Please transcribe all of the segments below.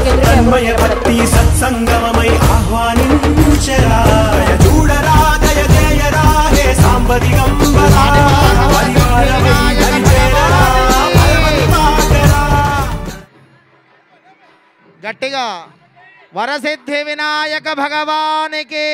తన్మయ భక్తి సత్సంగమమై ఆహ్వానించరాయ చూడరాదయ జయరా హే సాంబదిగంబరా పరివారమై దరిచేరరా పరమదివాకరా గట్టిగా వరసిద్ధి వినాయక భగవానికి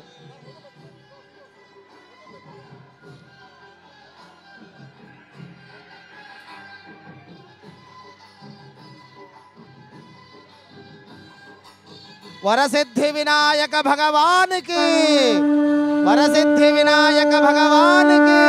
వరసిద్ధి వినాయక భగవానికి వరసిద్ధి వినాయక భగవానికి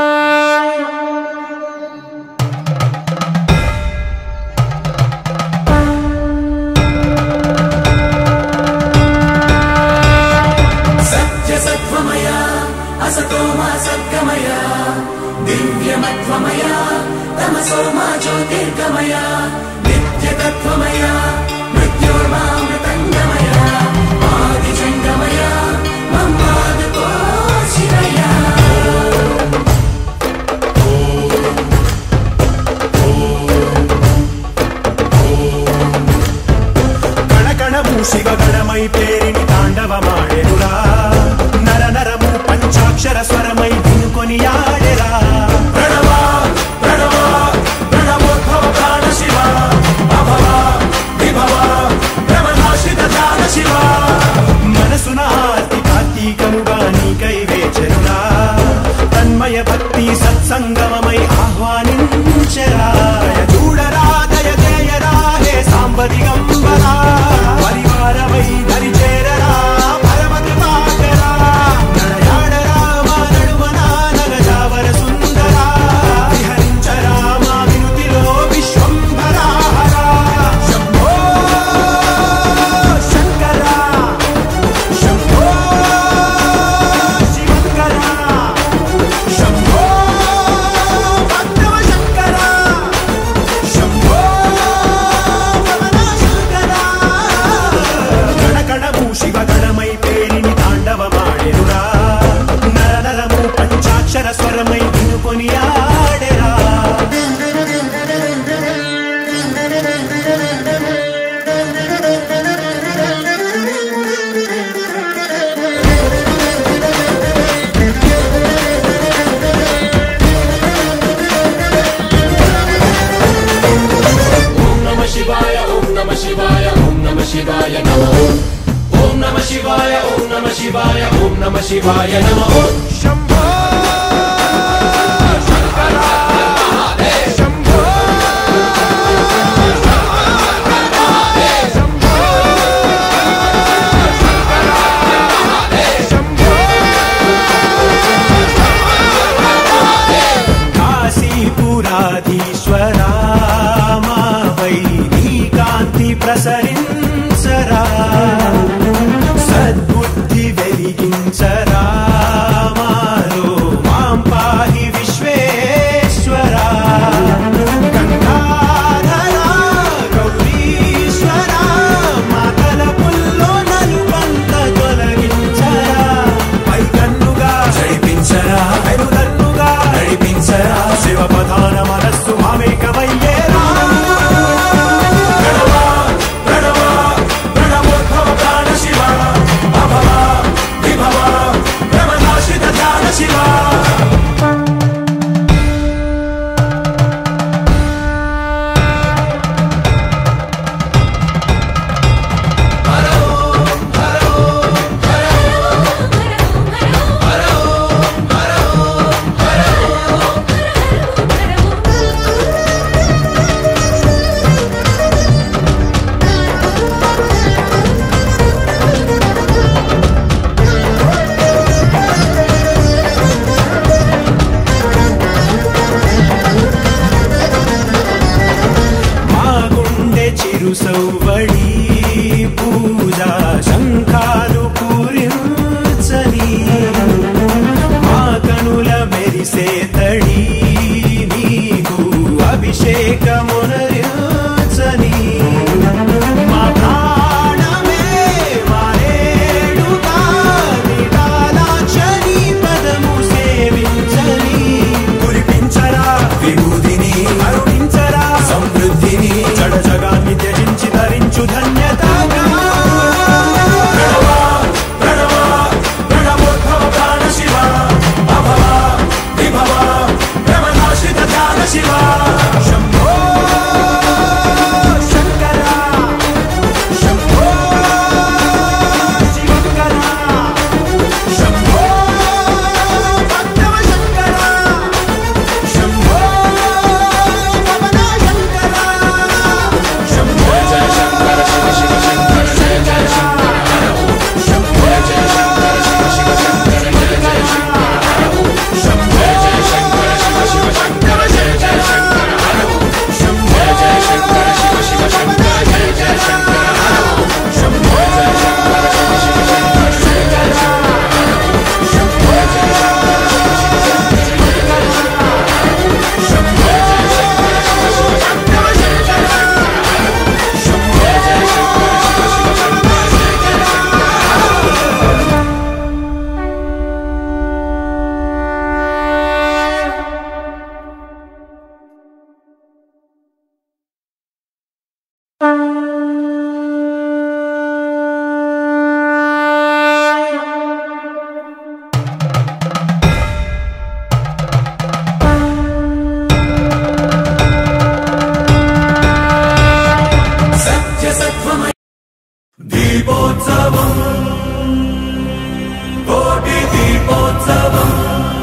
సత్య సత్వమయ అసతో మా సద్గమయ దివ్యమత్వమయ తమసో మా జ్యోతిర్గమయ నిత్యతత్వమయ మృత్యోర్మామృతంగమయ ఆదిజంగమయ మమ్మాదుకో శివయ కణకణము శివగణమై పేరిని తాండవమాడెనురా నర నరము పంచాక్షర స్వరమై వినుకొని ఆడెరా ప్రణవ ప్రణవ ప్రణవోద్భవ ప్రాణ శివ అభవ విభవ భ్రమనాశిత ధ్యాన శివ మనసున ఆర్తి కార్తీకముగా నీకై వేచెనురా తన్మయ భక్తి సత్సంగమమై ఆహ్వానించరాయ చూడరాదయ జయరా హే సాంబదిగంబరా పరివారమై దరిచేరరా పరమకృపాకరా నడయాడరా మా నడుమన నగజావర సుందరా విహరించరా మా వినుతిలో విశ్వంభరాహరా శంభో శంకరా శంభో శివంకర శంభో భక్తవ శంకర శంభో శంకర గణగణము శివగణమై పేరిని తాండవమాడెనురా నర నరము పంచాక్షర స్వరమై వినుకొని ఆడెరా ఓం నమ శివాయ ఓం నమ శివాయ ఓం నమ శివాయ నమ ఓం నమ శివాయ ఓం నమ శివాయ ఓం నమ శివాయ నమ శంభో శంకర శంభో శంభో శంకర శంభో కాశీపురాధీశ్వరా మా వైదికాంతి ప్రసరించరా సద్బుద్ధి వెలిగించరా మాలో మాం పాహి విశ్వేశ్వరా గంగాధరా గౌరీశ్వరా మా తలపుల్లో నలుబంత తొలగించరా పైకన్నుగా జడిపించరా పెరుగన్నుగా నడిపించరా శివ ప్రధాన మనస్సు మామేకమయ్యేరా ప్రణవ ప్రణవ ప్రణవోద్భవ ప్రాణ శివ అభవ విభవ భ్రమనాశిత ధ్యాన శివ మా గుండె చిరు సౌవడి పూజా శంఖాలు పూరించని మా కనుల మెరిసే తడి నీకు అభిషేకమునరించని మా ప్రాణమే మారేడుగా నిటాలాక్షరి పదము సేవించని కురిపించరా విభూతిని అరుణించరా సమృద్ధిని జడ జగాన్ని త్యజించి ధరించు ధన్య దీపోత్సవం కోటి దీపోత్సవం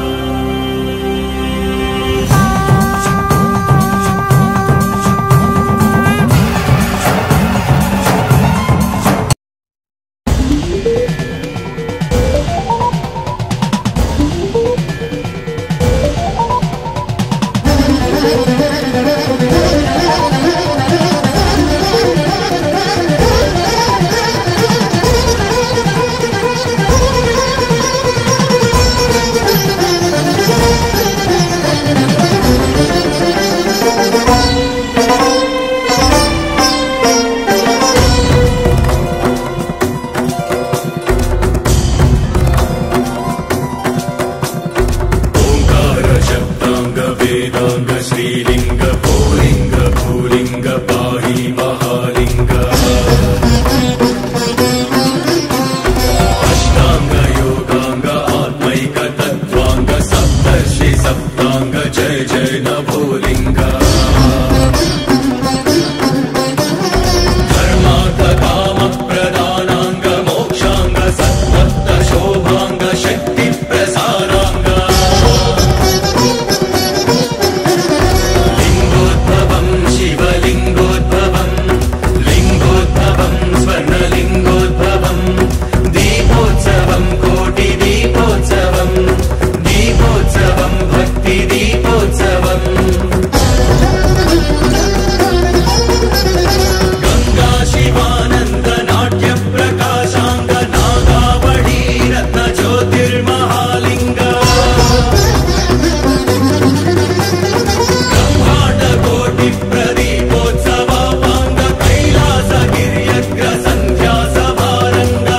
ఓంకార శబ్దాంగ వేదాంగ శ్రీలింగ భూలింగ భూలింగ పాహి మహాలింగ అష్టాంగ యోగాంగ ఆత్మైక తత్వాంగ సప్తర్షి సప్తాంగ జయ జయ నభోలింగ ధర్మార్థ కామ ప్రదానాంగ మోక్షాంగ సత్వత్త శోభాంగ శక్తి ప్రసారాంగ లింగోద్భవం శివలింగోద్భవం లింగోద్భవం స్వర్ణలింగోద్భవం దీపోత్సవం కోటి దీపోత్సవం దీపోత్సవం భక్తి దీపోత్సవం గంగా శివానంద నాట్య ప్రకాశాంగ నాగావళీ రత్న జ్యోతిర్మహాలింగ బ్రహ్మాండ కోటి ప్రదీపోత్సవ పాంగ కైలాస గిర్యగ్ర సంధ్యా సభారంగ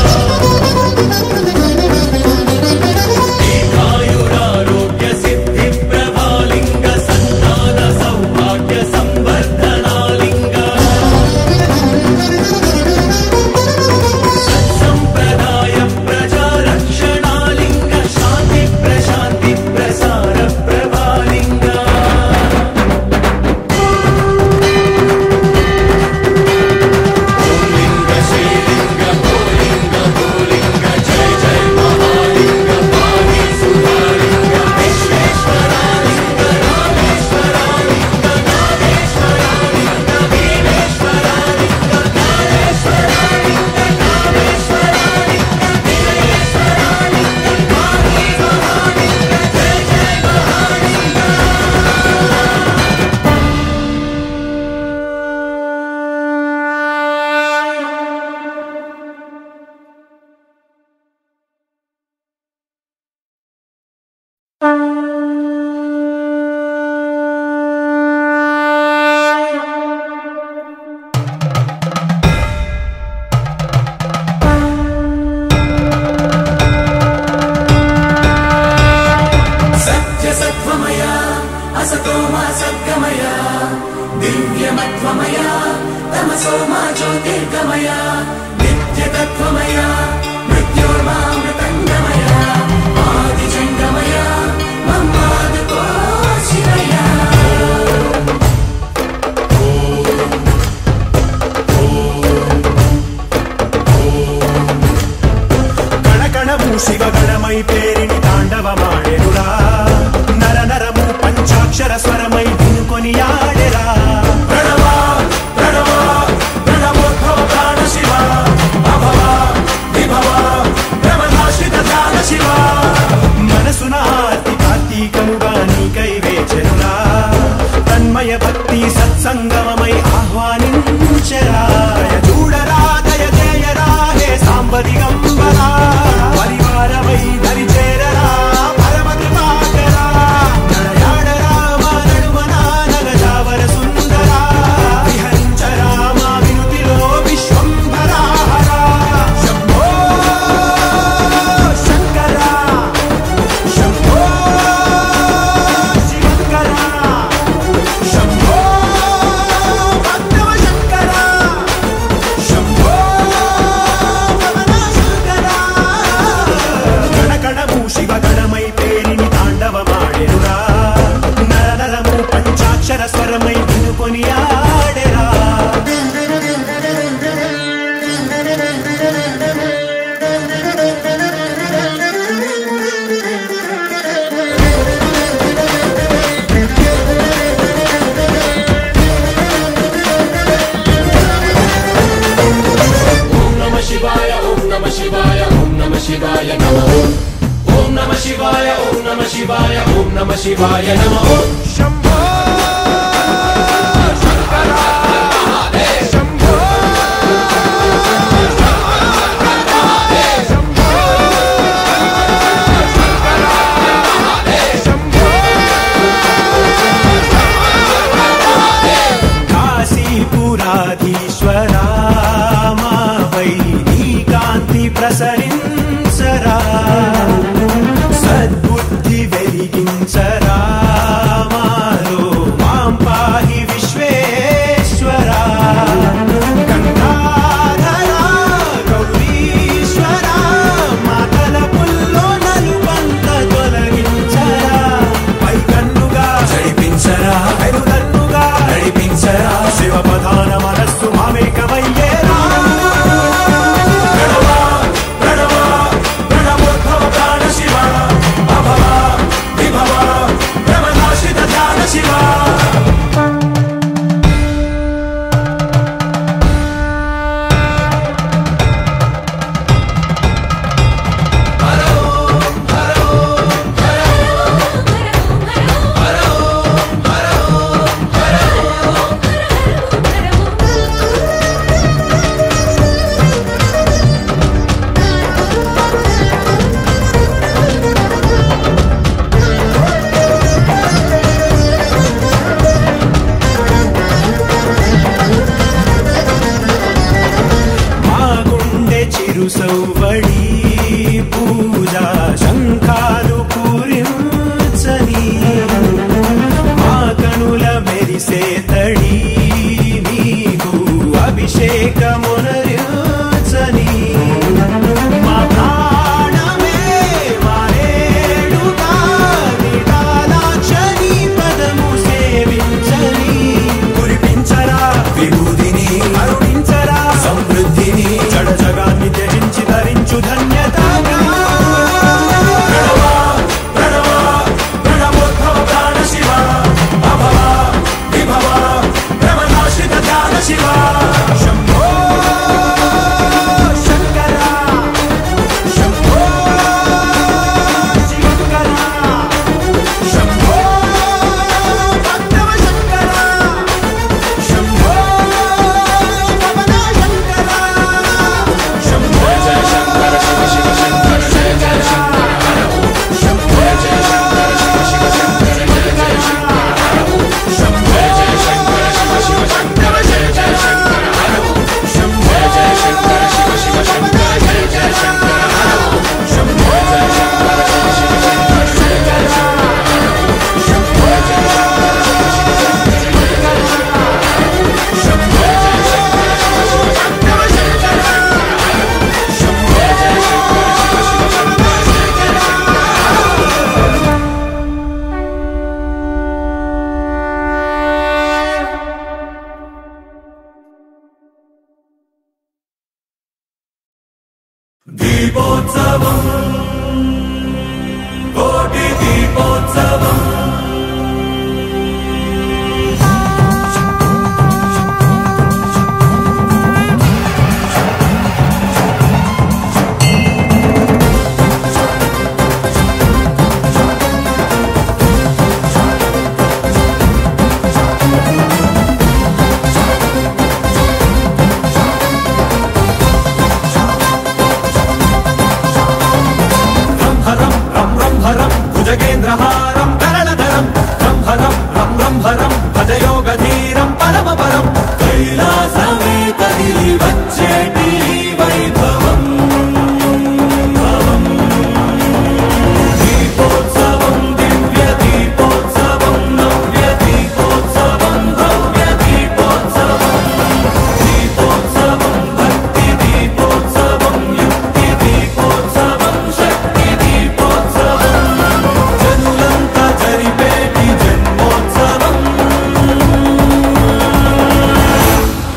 దీర్ఘాయురారోగ్య సిద్ధి ప్రభాలింగ సంతాన సౌభాగ్య సంవర్ధనాలింగ సంప్రదాయ ప్రజారక్షణాలింగ శాంతి ప్రశాంతి ప్రసార ప్రభాలింగ లింగ శ్రీలింగ భూలింగ భూలింగ జయ జయ మహాలింగ పాహి సుధాలింగ విశ్వేశ్వరాలింగ రామేశ్వరాలింగ నాగేశ్వరాలింగ భీమేశ్వరాలింగ నాగేశ్వరాలింగ కామేశ్వరాలింగ విజయేశ్వరాలింగ పాహి మహాలింగ జయ జయ మహాలింగ సత్యసత్వమయ అసతోమా సద్గమయ దివ్యమత్వమయ తమసోమా జ్యోతిర్గమయ నిత్యతత్వమయ మృత్యోర్మామృతంగమయ ఆదిజంగమయ మమ్మాదుకో శివయ కణకణము శివగణమై పేరిని తాండవమాడెనురా నర నరము పంచాక్షర స్వరమై వినుకొని ఆడెరా ప్రణవ ప్రణవ ప్రణవోద్భవ ప్రాణ శివ అభవ శివాయ నమ ఓం శంభో శంకర శంభో శంభో శంకర శంభో కాశీపురాధీశ్వరా మాపై నీ కాంతి ప్రసరించరా సద్బుద్ధి వెలిగించరా మాలో మాం పాహి విశ్వేశ్వరా గంగాధరా గౌరీశ్వరా మాతల పుల్లో నలుబంత తొలగించరా పై కన్నుగా నడిపించరా వెనుదన్నుగా నడిపించరా శివ ప్రధాన మనస్సు మామేకమయ్యేరా ప్రణవ ప్రణవ ప్రణవోద్భవ ప్రాణ శివ అభవ విభవ భ్రమనాశిత ధ్యాన శివ మా గుండె చిరు సౌవడి పూజ శంఖాలు పూరించని మా కనుల మెరిసే తడి నీకు అభిషేకమునరించని మా ప్రాణమే మారేడుగా నిటాలాక్షరి పదము సేవించని కురిపించరా విభూదిని కరుణించరా సమృద్ధిని జడ జగాన్ని త్యజించి ధరించు ధన్యతగా ప్రణవ ప్రణవ ప్రణవోద్భవ ప్రాణ శివ అభవ విభవ భ్రమనాశిత ధ్యాన శివ శంభో శంకర శంభో శివంకర శంభో భక్తవ శంకర శంభో పవన శంకర శంభో జయ శంకర శివ శివ శంకర జయ జయ శంకర హర ఓం శంభో జయ శంకర శివ శివ శంకర జయ జయ శంకర హర ఓం శంభో జయ శంకర శివ శివ శంకర జయ జయ శంకర హర ఓం శంభో జయ శంకర శివ శివ శంకర జయ జయ శంకర హర ఓం శంభో జయ శంకర శివ శివ శంకర జయ జయ శంకర హర ఓం శంభో జయ శంకర శివ శివ శంకర జయ జయ శంకర హర ఓం శంభో జయ శంకర శివ శివ శంకర జయ జయ శంకర హర ఓం శంభో జయ శంకర శివ శివ శంకర జయ జయ శంకర హర ఓం దీపోత్సవం కోటి దీపోత్సవం రంహరం రం రంహరం భుజగేంద్రహారం కరణధరం రంహరం రం రంహరం భజయోగధీరం పరమపరం కైలాసమే కదిలి వచ్చేటి ఈ వైభవం భవం. దీపోత్సవం దివ్య దీపోత్సవం నవ్య దీపోత్సవం భవ్య దీపోత్సవం దీపోత్సవం భక్తి దీపోత్సవం యుక్తి దీపోత్సవం శక్తి దీపోత్సవం జనులంతా జరిపేటి జన్మోత్సవం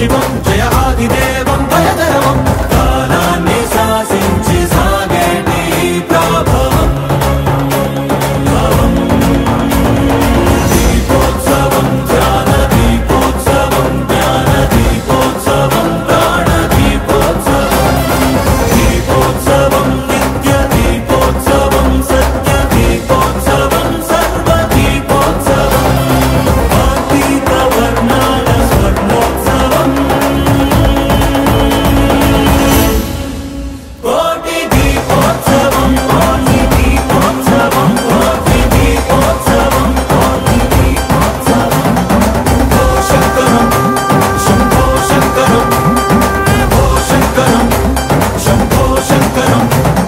శివం జయ ఆదిదేవం భయధరవం కాలాన్ని శాసించి సాగేటి ప్రభావం దీపోత్సవం ధ్యాన దీపోత్సవం జ్ఞాన దీపోత్సవం ప్రాణ దీపోత్సవం దీపోత్సవం నిత్య దీపోత్సవం సత్య దీపోత్సవం సర్వ దీపోత్సవం కార్తీక వర్ణాల స్వర్ణోత్సవం కోటి దీపోత్సవం కోటి దీపోత్సవం కోటి దీపోత్సవం కోటి దీపోత్సవం ఓ శంకరం శంభో శంకరం ఓ శంకరం శంభో శంకరం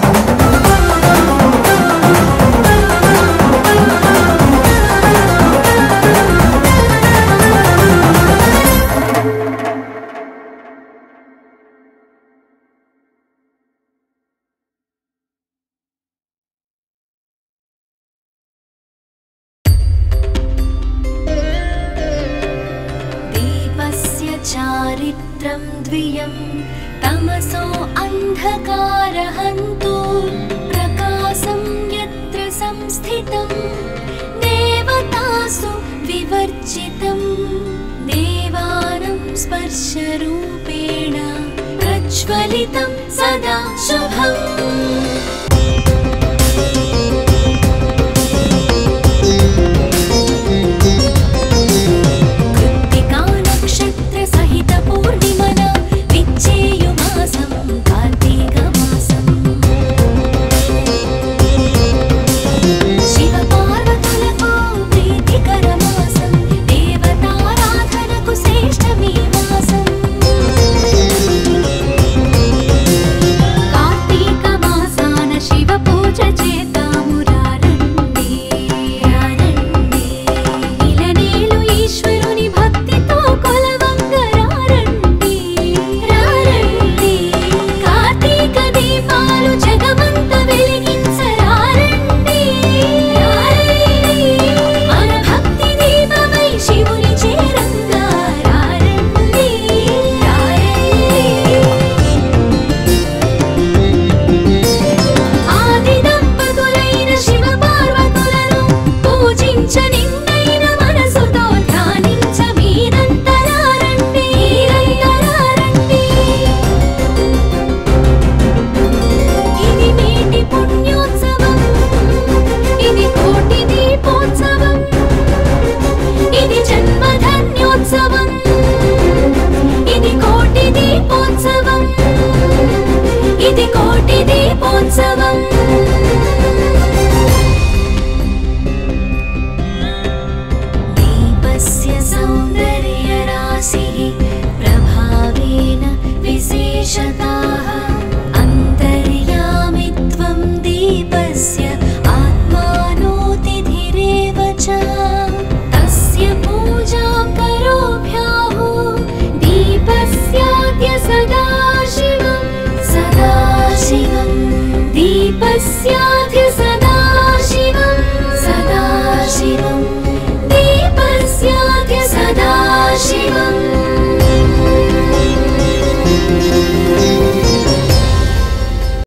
दीपस्य चारित्रं द्वियं तमसो अन्धकारहन्तु प्रकाशं यत्र संस्थितं देवतासु विवर्जितं देवानं स्पर्शरूपेण प्रज्वलितं सदा शुभम् कृत्तिका नक्षत्र सहित पूर्णिमना विच्छेयुमासं कार्तीकमासम् शिवपार्वతులకు ప్రీతికరమాసం దేవతారాధనకు శ్రేష్టమీ మాసం కార్తీక మాసాన శివ పూజ చేద్దాము రారండి రారండి ఇలనేలు ఈశ్వరుని భక్తితో కొలవంగ రారండి రారండి కార్తీక దీపాలు జగమంత వెలిగించరారండి రారండి మన భక్తి దీపమై శివుని చేరంగా రారండి రారండి ఆది దంపతులైన శివ పార్వతులను పూజించ నిన్నైన మనసుతో ధ్యానించ మీరంతరారండి మీరంతరారండి ఇది మేటి పుణ్యోత్సవం ఇది కోటి దీపోత్సవం ఇది జన్మధన్యోత్సవం ఇది కోటి దీపోత్సవం ఇది కోటి దీపోత్సవం दीपस्य सौन्दर्यराशिः प्रभावेन विशेषताः अन्तर्यामि त्वं दीपस्य आत्मानोतिथिरेव च तस्य पूजां करोभ्याहो दीपस्याद्य सदाशिवं सदाशिवं दीपस्याद्य सदाशिवं सदाशिवं दीपस्याद्य सदाशिवम्